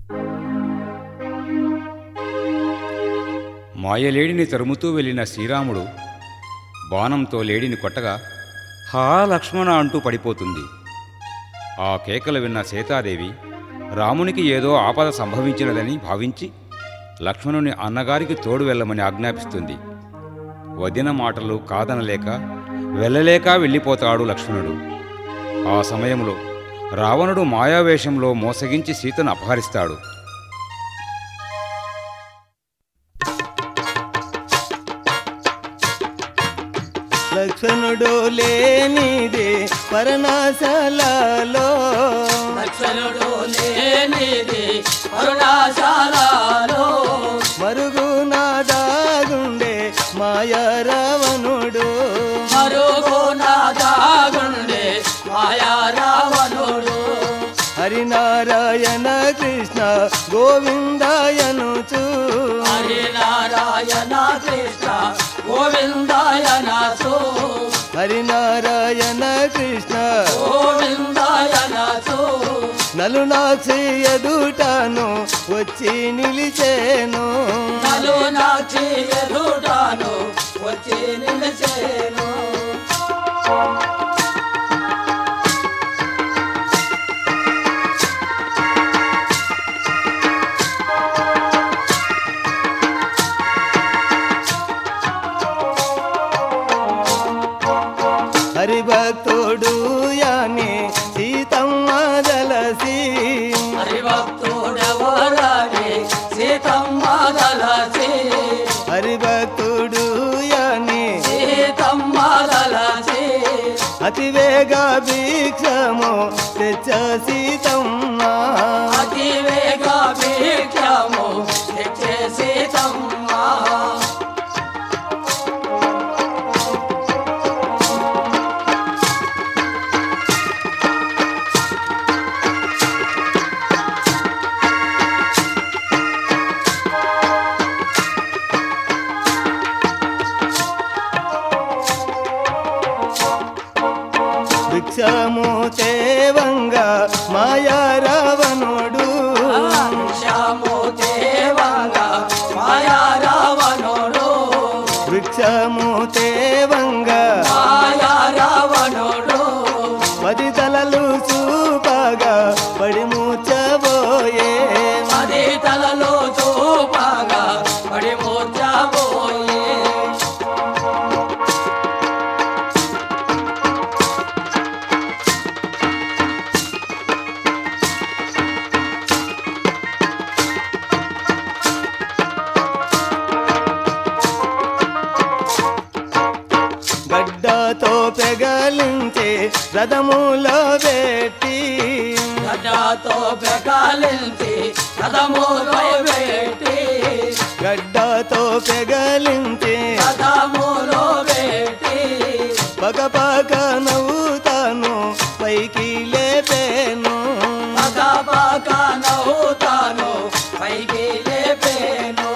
మాయలేడిని తరుముతూ వెళ్ళిన శ్రీరాముడు బాణంతో లేడిని కొట్టగా హా లక్ష్మణ అంటూ పడిపోతుంది ఆ కేకలు విన్న సీతాదేవి రామునికి ఏదో ఆపద సంభవించినదని భావించి లక్ష్మణుని అన్నగారికి తోడు వెళ్ళమని ఆజ్ఞాపిస్తుంది వదిన మాటలు కాదనలేక వెళ్ళలేక వెళ్ళిపోతాడు లక్ష్మణుడు ఆ సమయంలో రావణుడు మాయావేషంలో మోసగించి సీతను అపహరిస్తాడు లక్షణుడు లేనిది పరనాశలలో లక్షణుడు లేనిది అరుణాశాలలో మరుగున దాగుండే మాయ రావణుడు మరుగు నాదాగుండే మాయా రావణుడు హరినారాయణ కృష్ణ గోవిందాయనుచు హరినారాయణ కృష్ణ గోవిందాయనసు హరినారాయణ కృష్ణ గోవిందాయనసు నలునాక్షి ఎదుటాను వచ్చి నిలిచేను నలు నాచి ఎదుటాను వచ్చి నిలిచేను హరిభక్తుడు యాని సీతమ్మ దలసి హరిభక్తుడెవరని సీతమ్మ దలసి హరిభక్తుడు యాని సీతమ్మ దలసి అతివేగ భిక్షము తెచ్చ సీతమ్మ అతి వేగ భిక్షము తెచ్చే సీతమ్మ భిక్షము తేవంగా మాయా రావణుడు భిక్షము దేవంగా మాయా రావణుడు భిక్షము తేవంగా మాయా రావణుడు పది తలలు చూపగా పడి మూచబోయే పది తలలో చూపగా పడి మూర్చబోయే గడ్డతో పెగలించే రథములో పెట్టి గడ్డతో బెకాలించి కదములో పెట్టి గడ్డతో పెగలించే కదములో పెట్టి పగ పగ నవ్వుతాను పైకి లేపేను పక పక నవ్వుతాను పైకి లేపేను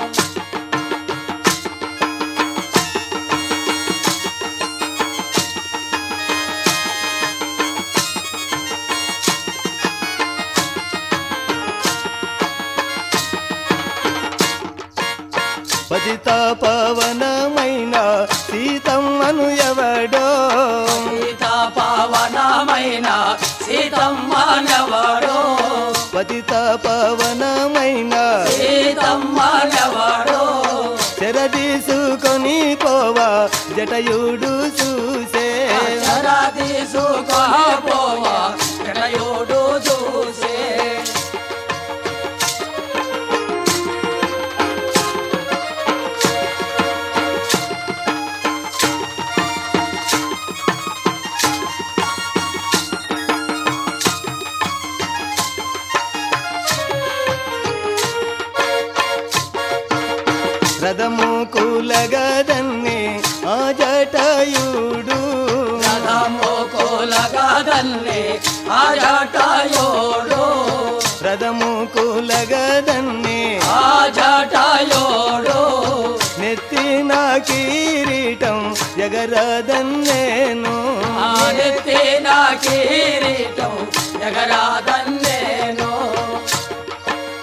పతిత పవనమైన సీతమ్మను ఎవడో సీత పావనమైన సీతమ్మనెవడో పతిత పవనమైన సీతమ్మనెవడో చెరదీసుకొని పోవా జటయుడు చూసే అక్షర తీసుకపోవా జటయుడు చూసే రథము కూలగదన్ని ఆ జటయుడు రథము కోలగదల్లి ఆ జటయోడు రథము కూలగదన్ని ఆ జటయోడు నెత్తిన కిరీటం ఎగరదన్నేను ఆదిత్య కిరీటం ఎగరాదన్నేను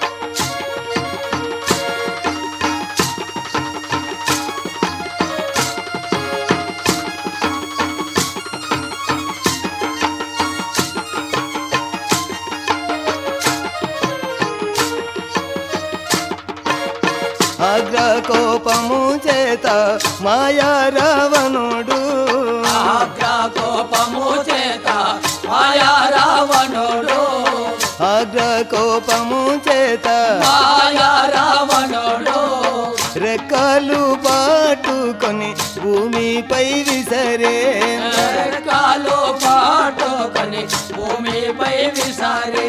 అగ్ర కోపము చేత మాయా రావణుడు ఆగ్ర కోపము చేత మాయా రావణుడు అగ్ర కోపము చేత మాయా రావణుడు రెక్కలు పాటుకొని భూమిపై విసరే రెక్కలు పాటుకొని భూమిపై విసారే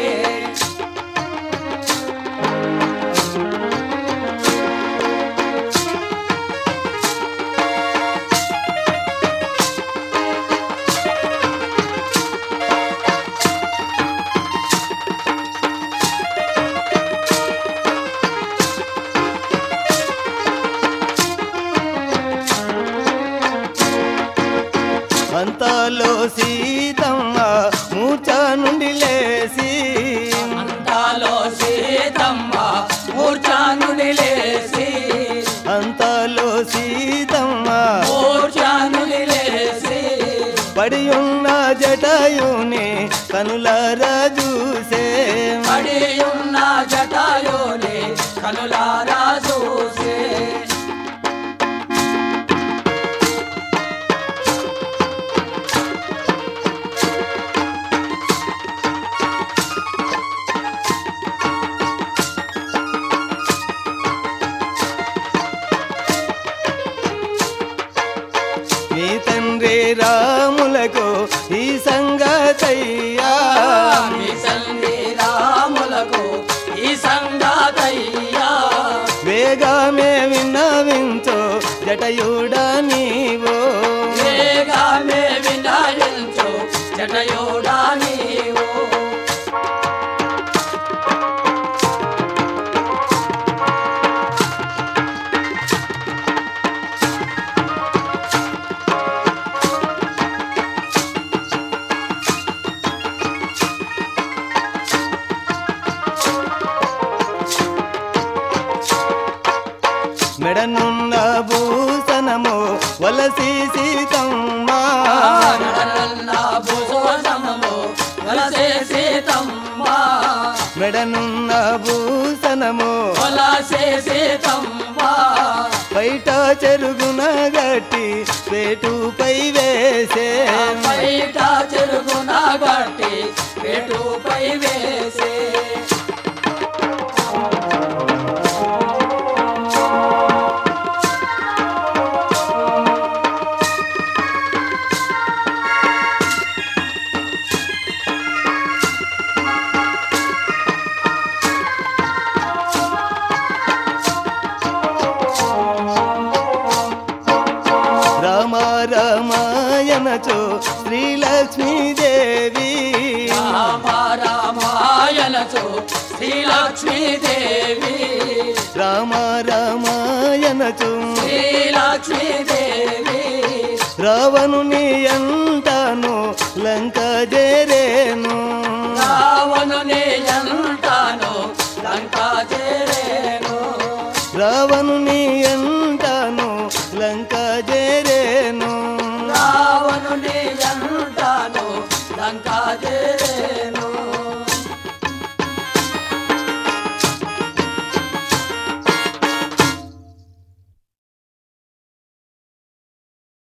అంతలో సీతమ్మ మూర్ఛ నుండి లేసి అంతాలో సీతమ్మ మూర్ఛానుడి లేసి అంతలో సీతమ్మ మూర్ఛానుడి లేసి పడి ఉన్న జటాయుని కనులారా చూసే పడి ఉన్న జటాయోని కనులారా చూసే నీ తండ్రి రాములకు ఈ సంగతయ్యా మీ సంధి రాములకు ఈ సంగాతయ్యా వేగమే విన్నవించో జటయుడా నీవో వేగామే వినాయించు జటయోడా నీవు మెడనున్న భూషణము వలసి సీతమ్మ నడనన్న భుజోజమము వలసే సీతమ్మ మెడనున్న భూషణము వలసే సీతమ్మ బయట చెరుగున గట్టి పేటుపై వేసే బయట చెరుగున గట్టి పెటుపై వేసే రామ రామాయణచో శ్రీలక్ష్మీదేవి రామ రామాయణచు శ్రీలక్ష్మీదేవి రామ రామాయణచు శ్రీలక్ష్మీదేవి రావణుని అంటాను లంక జరేను